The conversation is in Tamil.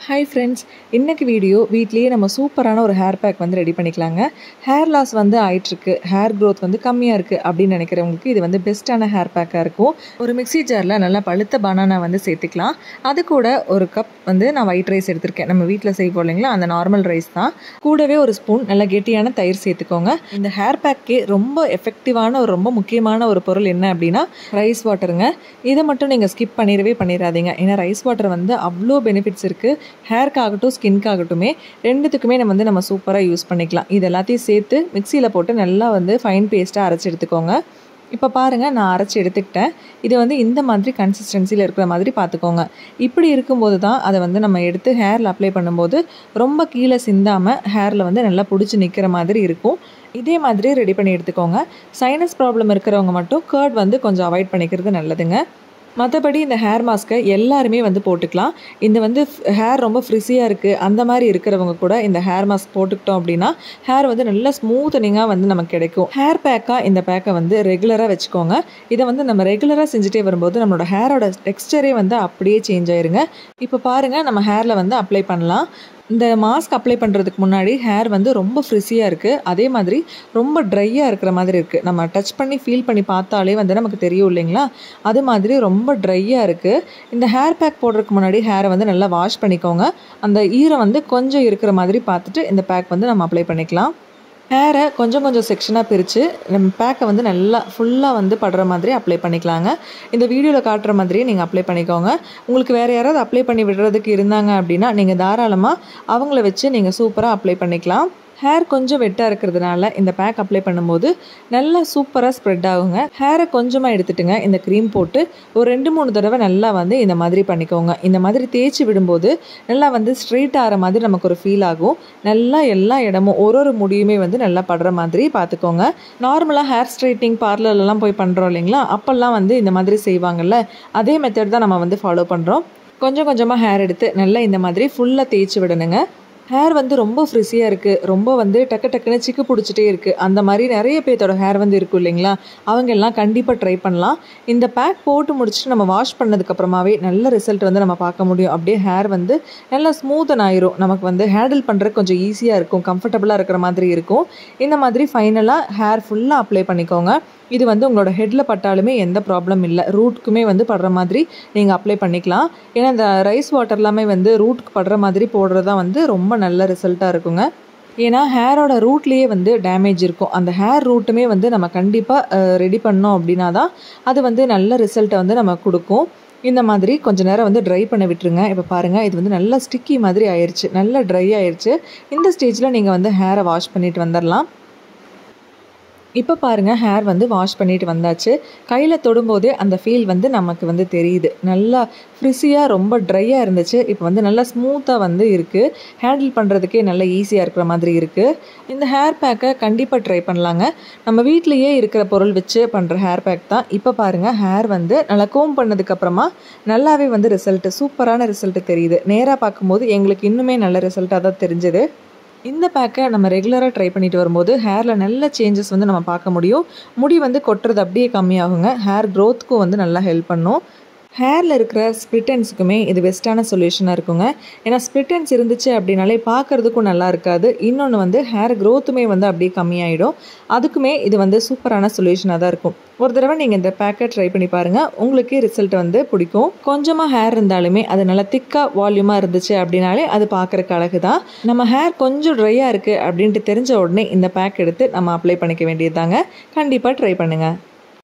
ஹாய் ஃப்ரெண்ட்ஸ் இன்னைக்கு வீடியோ வீட்லேயே நம்ம சூப்பரான ஒரு ஹேர் பேக் வந்து ரெடி பண்ணிக்கலாங்க ஹேர் லாஸ் வந்து ஆயிட்டுருக்கு ஹேர் க்ரோத் வந்து கம்மியாக இருக்குது அப்படின்னு நினைக்கிறவங்களுக்கு இது வந்து பெஸ்ட்டான ஹேர் பேக்காக இருக்கும் ஒரு மிக்ஸி ஜாரில் நல்லா பழுத்த பனானா வந்து சேர்த்துக்கலாம் அது கூட ஒரு கப் வந்து நான் ஒயிட் ரைஸ் எடுத்திருக்கேன் நம்ம வீட்டில் செய்வோம் இல்லைங்களா அந்த நார்மல் ரைஸ் தான் கூடவே ஒரு ஸ்பூன் நல்லா கெட்டியான தயிர் சேர்த்துக்கோங்க இந்த ஹேர் பேக்கே ரொம்ப எஃபெக்டிவான ஒரு ரொம்ப முக்கியமான ஒரு பொருள் என்ன அப்படின்னா ரைஸ் வாட்டருங்க இதை மட்டும் நீங்கள் ஸ்கிப் பண்ணிடவே பண்ணிடாதீங்க ஏன்னா ரைஸ் வாட்டர் வந்து அவ்வளோ பெனிஃபிட்ஸ் இருக்குது ஹேர்க்காகட்டும் ஸ்கின்காகட்டுமே ரெண்டுத்துக்குமே நம்ம வந்து நம்ம சூப்பராக யூஸ் பண்ணிக்கலாம் இது எல்லாத்தையும் சேர்த்து மிக்சியில் போட்டு நல்லா வந்து ஃபைன் பேஸ்ட்டாக அரைச்சி எடுத்துக்கோங்க இப்போ பாருங்கள் நான் அரைச்சி எடுத்துக்கிட்டேன் இது வந்து இந்த மாதிரி கன்சிஸ்டன்சியில் இருக்கிற மாதிரி பார்த்துக்கோங்க இப்படி இருக்கும்போது தான் அதை வந்து நம்ம எடுத்து ஹேரில் அப்ளை பண்ணும்போது ரொம்ப கீழே சிந்தாமல் ஹேரில் வந்து நல்லா பிடிச்சி நிற்கிற மாதிரி இருக்கும் இதே மாதிரி ரெடி பண்ணி எடுத்துக்கோங்க சைனஸ் ப்ராப்ளம் இருக்கிறவங்க மட்டும் கர்ட் வந்து கொஞ்சம் அவாய்ட் பண்ணிக்கிறது நல்லதுங்க மற்றபடி இந்த ஹேர் மாஸ்க்கை எல்லாருமே வந்து போட்டுக்கலாம் இந்த வந்து ஹேர் ரொம்ப ஃப்ரிஸியாக இருக்குது அந்த மாதிரி இருக்கிறவங்க கூட இந்த ஹேர் மாஸ்க் போட்டுக்கிட்டோம் அப்படின்னா ஹேர் வந்து நல்லா ஸ்மூத்தனிங்காக வந்து நமக்கு கிடைக்கும் ஹேர் பேக்காக இந்த பேக்கை வந்து ரெகுலராக வச்சுக்கோங்க இதை வந்து நம்ம ரெகுலராக செஞ்சுட்டே வரும்போது நம்மளோட ஹேரோட டெக்ஸ்டரே வந்து அப்படியே சேஞ்ச் ஆயிருங்க இப்போ பாருங்கள் நம்ம ஹேரில் வந்து அப்ளை பண்ணலாம் இந்த மாஸ்க் அப்ளை பண்ணுறதுக்கு முன்னாடி ஹேர் வந்து ரொம்ப ஃப்ரிஸியாக இருக்குது அதே மாதிரி ரொம்ப ட்ரையாக இருக்கிற மாதிரி இருக்குது நம்ம டச் பண்ணி ஃபீல் பண்ணி பார்த்தாலே வந்து நமக்கு தெரியும் இல்லைங்களா அது மாதிரி ரொம்ப ட்ரையாக இருக்குது இந்த ஹேர் பேக் போடுறதுக்கு முன்னாடி ஹேரை வந்து நல்லா வாஷ் பண்ணிக்கோங்க அந்த ஈரம் வந்து கொஞ்சம் இருக்கிற மாதிரி பார்த்துட்டு இந்த பேக் வந்து நம்ம அப்ளை பண்ணிக்கலாம் ஹேரை கொஞ்சம் கொஞ்சம் செக்ஷனாக பிரித்து நம்ம பேக்கை வந்து நல்லா ஃபுல்லாக வந்து படுற மாதிரி அப்ளை பண்ணிக்கலாங்க இந்த வீடியோவில் காட்டுற மாதிரியே நீங்கள் அப்ளை பண்ணிக்கோங்க உங்களுக்கு வேறு யாராவது அப்ளை பண்ணி விடுறதுக்கு இருந்தாங்க அப்படின்னா நீங்கள் தாராளமாக அவங்கள வச்சு நீங்கள் சூப்பராக அப்ளை பண்ணிக்கலாம் ஹேர் கொஞ்சம் வெட்டாக இருக்கிறதுனால இந்த பேக் அப்ளை பண்ணும்போது நல்லா சூப்பராக ஸ்ப்ரெட் ஆகுங்க ஹேரை கொஞ்சமாக எடுத்துட்டுங்க இந்த க்ரீம் போட்டு ஒரு ரெண்டு மூணு தடவை நல்லா வந்து இந்த மாதிரி பண்ணிக்கோங்க இந்த மாதிரி தேய்ச்சி விடும்போது நல்லா வந்து ஸ்ட்ரெயிட் ஆகிற மாதிரி நமக்கு ஒரு ஃபீல் ஆகும் நல்லா எல்லா இடமும் ஒரு ஒரு முடியுமே வந்து நல்லா படுற மாதிரி பார்த்துக்கோங்க நார்மலாக ஹேர் ஸ்ட்ரைட்னிங் பார்லர்லலாம் போய் பண்ணுறோம் இல்லைங்களா அப்போல்லாம் வந்து இந்த மாதிரி செய்வாங்கல்ல அதே மெத்தட் தான் நம்ம வந்து ஃபாலோ பண்ணுறோம் கொஞ்சம் கொஞ்சமாக ஹேர் எடுத்து நல்லா இந்த மாதிரி ஃபுல்லாக தேய்ச்சி விடணுங்க ஹேர் வந்து ரொம்ப ஃப்ரிஸியாக இருக்குது ரொம்ப வந்து டக்கு டக்குன்னு சிக்கு பிடிச்சிட்டே இருக்குது அந்த மாதிரி நிறைய பேர்த்தோட ஹேர் வந்து இருக்கும் இல்லைங்களா அவங்க எல்லாம் கண்டிப்பாக ட்ரை பண்ணலாம் இந்த பேக் போட்டு முடிச்சுட்டு நம்ம வாஷ் பண்ணதுக்கப்புறமாவே நல்ல ரிசல்ட் வந்து நம்ம பார்க்க முடியும் அப்படியே ஹேர் வந்து நல்லா ஸ்மூத்தன் ஆயிரும் நமக்கு வந்து ஹேண்டில் பண்ணுறதுக்கு கொஞ்சம் ஈஸியாக இருக்கும் கம்ஃபர்டபுளாக இருக்கிற மாதிரி இருக்கும் இந்த மாதிரி ஃபைனலாக ஹேர் ஃபுல்லாக அப்ளை பண்ணிக்கோங்க இது வந்து உங்களோட ஹெட்டில் பட்டாலுமே எந்த ப்ராப்ளம் இல்லை ரூட்க்குமே வந்து படுற மாதிரி நீங்கள் அப்ளை பண்ணிக்கலாம் ஏன்னா இந்த ரைஸ் வாட்டர் எல்லாமே வந்து ரூட்க்கு படுற மாதிரி போடுறது தான் வந்து ரொம்ப நல்ல ரிசல்ட்டாக இருக்குங்க ஏன்னா ஹேரோட ரூட்லேயே வந்து டேமேஜ் இருக்கும் அந்த ஹேர் ரூட்டுமே வந்து நம்ம கண்டிப்பாக ரெடி பண்ணோம் அப்படின்னா தான் அது வந்து நல்ல ரிசல்ட்டை வந்து நம்ம கொடுக்கும் இந்த மாதிரி கொஞ்ச நேரம் வந்து ட்ரை பண்ண விட்டுருங்க இப்போ பாருங்கள் இது வந்து நல்லா ஸ்டிக்கி மாதிரி ஆயிடுச்சு நல்லா ட்ரை ஆயிடுச்சு இந்த ஸ்டேஜில் நீங்கள் வந்து ஹேரை வாஷ் பண்ணிட்டு வந்துடலாம் இப்போ பாருங்கள் ஹேர் வந்து வாஷ் பண்ணிட்டு வந்தாச்சு கையில் தொடும்போதே அந்த ஃபீல் வந்து நமக்கு வந்து தெரியுது நல்லா ஃப்ரிஸியாக ரொம்ப ட்ரையாக இருந்துச்சு இப்போ வந்து நல்லா ஸ்மூத்தாக வந்து இருக்குது ஹேண்டில் பண்ணுறதுக்கே நல்லா ஈஸியாக இருக்கிற மாதிரி இருக்குது இந்த ஹேர் பேக்கை கண்டிப்பாக ட்ரை பண்ணலாங்க நம்ம வீட்லேயே இருக்கிற பொருள் வச்சு பண்ணுற ஹேர் பேக் தான் இப்போ பாருங்கள் ஹேர் வந்து நல்லா கோம் பண்ணதுக்கப்புறமா நல்லாவே வந்து ரிசல்ட்டு சூப்பரான ரிசல்ட்டு தெரியுது நேராக பார்க்கும்போது எங்களுக்கு இன்னுமே நல்ல ரிசல்ட்டாக தான் தெரிஞ்சது இந்த பேக்கை நம்ம ரெகுலராக ட்ரை பண்ணிட்டு வரும்போது ஹேரில் நல்ல சேஞ்சஸ் வந்து நம்ம பார்க்க முடியும் முடி வந்து கொட்டுறது அப்படியே கம்மியாகுங்க ஹேர் க்ரோத்துக்கும் வந்து நல்லா ஹெல்ப் பண்ணும் ஹேரில் இருக்கிற ஸ்ப்ளிட்டன்ஸுக்குமே இது பெஸ்ட்டான சொல்யூஷனாக இருக்குங்க ஏன்னா ஸ்ப்ளிட்டன்ஸ் இருந்துச்சு அப்படின்னாலே பார்க்குறதுக்கும் நல்லா இருக்காது இன்னொன்று வந்து ஹேர் க்ரோத்துமே வந்து அப்படியே கம்மியாயிடும் அதுக்குமே இது வந்து சூப்பரான சொல்யூஷனாக தான் இருக்கும் ஒரு தடவை நீங்கள் இந்த பேக்கை ட்ரை பண்ணி பாருங்கள் உங்களுக்கே ரிசல்ட் வந்து பிடிக்கும் கொஞ்சமாக ஹேர் இருந்தாலுமே அது நல்லா திக்காக வால்யூமாக இருந்துச்சு அப்படின்னாலே அது பார்க்குறக்கு அழகு தான் நம்ம ஹேர் கொஞ்சம் ட்ரையாக இருக்குது அப்படின்ட்டு தெரிஞ்ச உடனே இந்த பேக் எடுத்து நம்ம அப்ளை பண்ணிக்க வேண்டியது தாங்க கண்டிப்பாக ட்ரை பண்ணுங்கள்